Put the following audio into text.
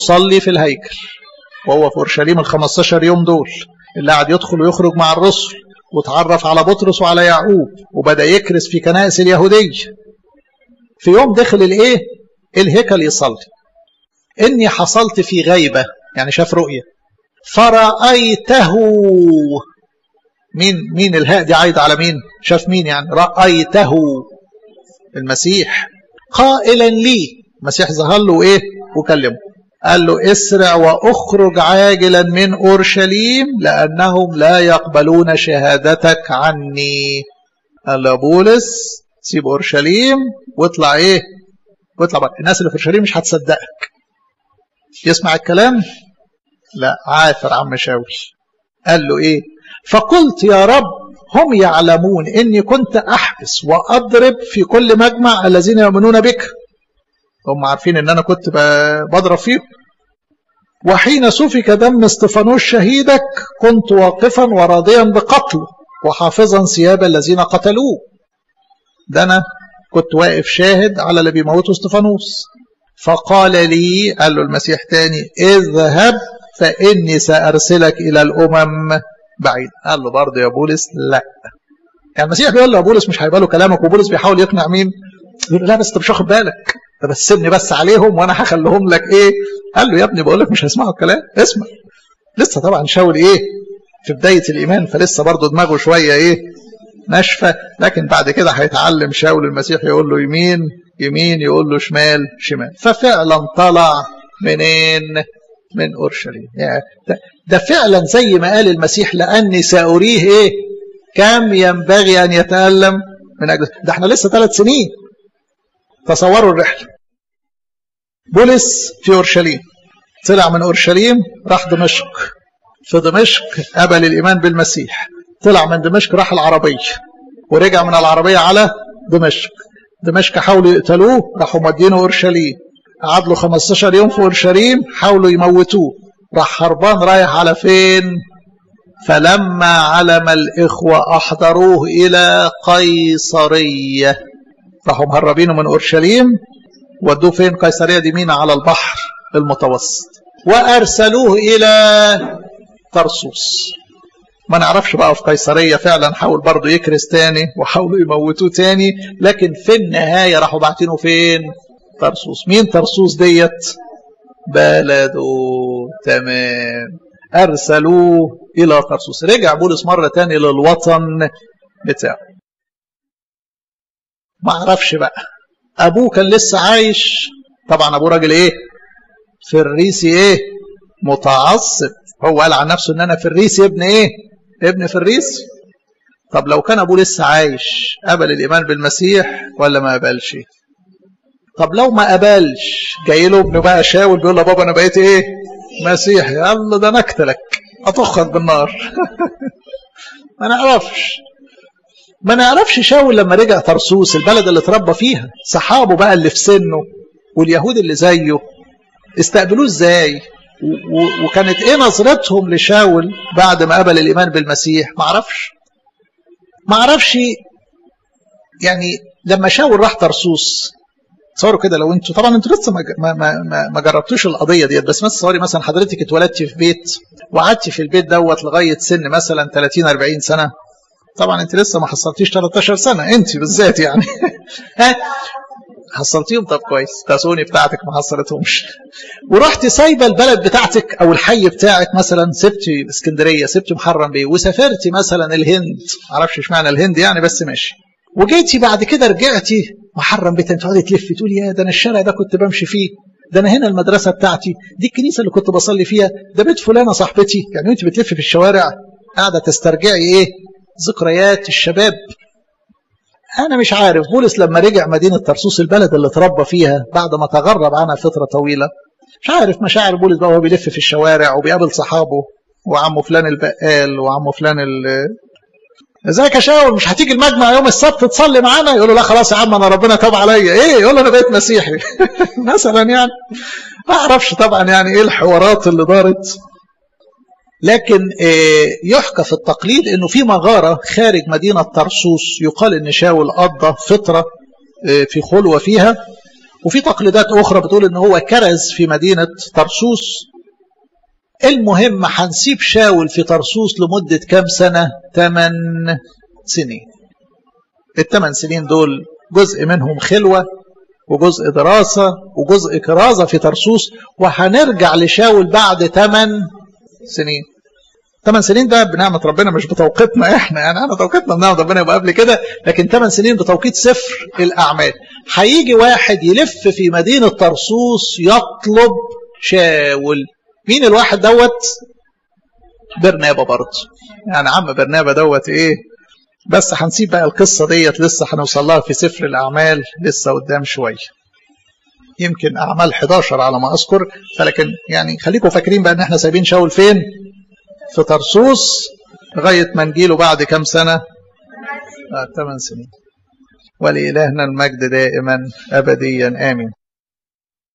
صلي في الهيكل وهو في اورشليم ال 15 يوم دول اللي قاعد يدخل ويخرج مع الرسل وتعرف على بطرس وعلى يعقوب وبدا يكرس في كنائس اليهوديه في يوم دخل الايه الهيكل يصلي اني حصلت في غيبه يعني شاف رؤيه فرأيته مين مين الهاء دي عايده على مين شاف مين يعني رأيته المسيح قائلا لي المسيح ظهر له ايه وكلمه قال له اسرع واخرج عاجلا من اورشليم لانهم لا يقبلون شهادتك عني قال له بولس سيب اورشليم واطلع ايه واطلع بقى الناس اللي في اورشليم مش هتصدقك يسمع الكلام لا عافر عم شاول قال له ايه فقلت يا رب هم يعلمون اني كنت احبس واضرب في كل مجمع الذين يؤمنون بك هم عارفين ان انا كنت بضرب فيهم وحين سفك دم استفانوس شهيدك كنت واقفا وراضيا بقتله وحافظا ثياب الذين قتلوه ده انا كنت واقف شاهد على اللي بيموتوا استفانوس فقال لي قال له المسيح تاني اذهب فاني سارسلك الى الامم بعيد قال له برضه يا بولس لا يعني المسيح بيقول له يا بولس مش هيبقى له كلامك وبولس بيحاول يقنع مين يقول له لا بس انت مش واخد بالك ده بس سيبني بس عليهم وانا هخليهم لك ايه قال له يا ابني بقول لك مش هيسمعوا الكلام اسمع لسه طبعا شاول ايه في بدايه الايمان فلسه برضه دماغه شويه ايه ناشفه لكن بعد كده هيتعلم شاول المسيح يقول له يمين يمين يقول له شمال شمال ففعلا طلع منين من اورشليم يعني ده, ده فعلا زي ما قال المسيح لاني ساريه ايه كم ينبغي ان يتالم من اجل ده احنا لسه ثلاث سنين تصوروا الرحله بولس في اورشليم طلع من اورشليم راح دمشق في دمشق قبل الايمان بالمسيح طلع من دمشق راح العربيه ورجع من العربيه على دمشق دمشق حاولوا يقتلوه راحوا مودينه اورشليم قعد له 15 يوم في اورشليم حاولوا يموتوه راح هربان رايح على فين فلما علم الاخوه احضروه الى قيصريه راحوا مهربينه من اورشليم ودوه فين قيصريه دي مينا على البحر المتوسط وارسلوه الى طرسوس ما نعرفش بقى في قيصريه فعلا حاول برضه يكرس تاني وحاولوا يموتوه تاني لكن في النهايه راحوا باعتينه فين طرسوس مين طرسوس ديت بلده تمام ارسلوه الى طرسوس رجع بولس مره تاني للوطن بتاعه ما اعرفش بقى ابوه كان لسه عايش طبعا ابوه راجل ايه فريسي ايه متعصب هو قال عن نفسه ان انا فريسي ابن ايه ابن فريسي طب لو كان ابوه لسه عايش قبل الايمان بالمسيح ولا ما قبلش طب لو ما قبلش جاي له ابنه بقى شاول بيقول له بابا انا بقيت ايه مسيحي يلا ده انا اقتلك اطخك بالنار ما نعرفش ما نعرفش شاول لما رجع طرسوس البلد اللي اتربى فيها صحابه بقى اللي في سنه واليهود اللي زيه استقبلوه ازاي وكانت ايه نظرتهم لشاول بعد ما قبل الايمان بالمسيح ما اعرفش ما اعرفش يعني لما شاول راح طرسوس تصوروا كده لو انتوا طبعا انتوا لسه ما ما ما, ما جربتوش القضيه ديت بس مثلا تصوري مثلا حضرتك اتولدتي في بيت وقعدتي في البيت دوت لغايه سن مثلا 30 40 سنه طبعا انت لسه ما حصلتيش 13 سنه انت بالذات يعني ها حصلتيهم طب كويس تاسوني بتاعتك ما حصلتهمش ورحت سايبه البلد بتاعتك او الحي بتاعك مثلا سبتي اسكندريه سبتي محرم بيه وسافرتي مثلا الهند معرفش اشمعنى الهند يعني بس ماشي وجيتي بعد كده رجعتي محرم بيت تقعدي تلفي تقولي يا ده انا الشارع ده كنت بمشي فيه ده انا هنا المدرسه بتاعتي دي الكنيسه اللي كنت بصلي فيها ده بيت فلانه صاحبتي يعني وانت بتلفي في الشوارع قاعده تسترجعي ايه ذكريات الشباب انا مش عارف بولس لما رجع مدينه طرسوس البلد اللي اتربى فيها بعد ما تغرب عنها فتره طويله مش عارف مشاعر بولس بقى وهو بيلف في الشوارع وبيقابل صحابه وعمه فلان البقال وعمه فلان ال ازيك يا شاول مش هتيجي المجمع يوم السبت تصلي معانا يقول له لا خلاص يا عم انا ربنا تاب عليا ايه يقول له انا بقيت مسيحي مثلا يعني ما اعرفش طبعا يعني ايه الحوارات اللي دارت لكن يحكى في التقليد انه في مغاره خارج مدينه طرسوس يقال ان شاول قضى فتره في خلوه فيها وفي تقليدات أخرى بتقول إن هو كرز في مدينة طرسوس المهم هنسيب شاول في طرسوس لمدة كام سنة؟ 8 سنين الثمان سنين دول جزء منهم خلوة وجزء دراسة وجزء كرازة في طرسوس وهنرجع لشاول بعد 8 سنين 8 سنين ده بنعمة ربنا مش بتوقيتنا احنا يعني انا توقيتنا بنعمة ربنا يبقى قبل كده لكن 8 سنين بتوقيت سفر الاعمال هيجي واحد يلف في مدينة طرسوس يطلب شاول مين الواحد دوت برنابا برضه يعني عم برنابا دوت ايه بس هنسيب بقى القصة ديت لسه هنوصل لها في سفر الأعمال لسه قدام شوية يمكن أعمال 11 على ما أذكر فلكن يعني خليكم فاكرين بقى إن إحنا سايبين شاول فين؟ في طرسوس لغاية ما نجيله بعد كام سنة؟ آه 8 سنين ولإلهنا المجد دائما أبديا آمين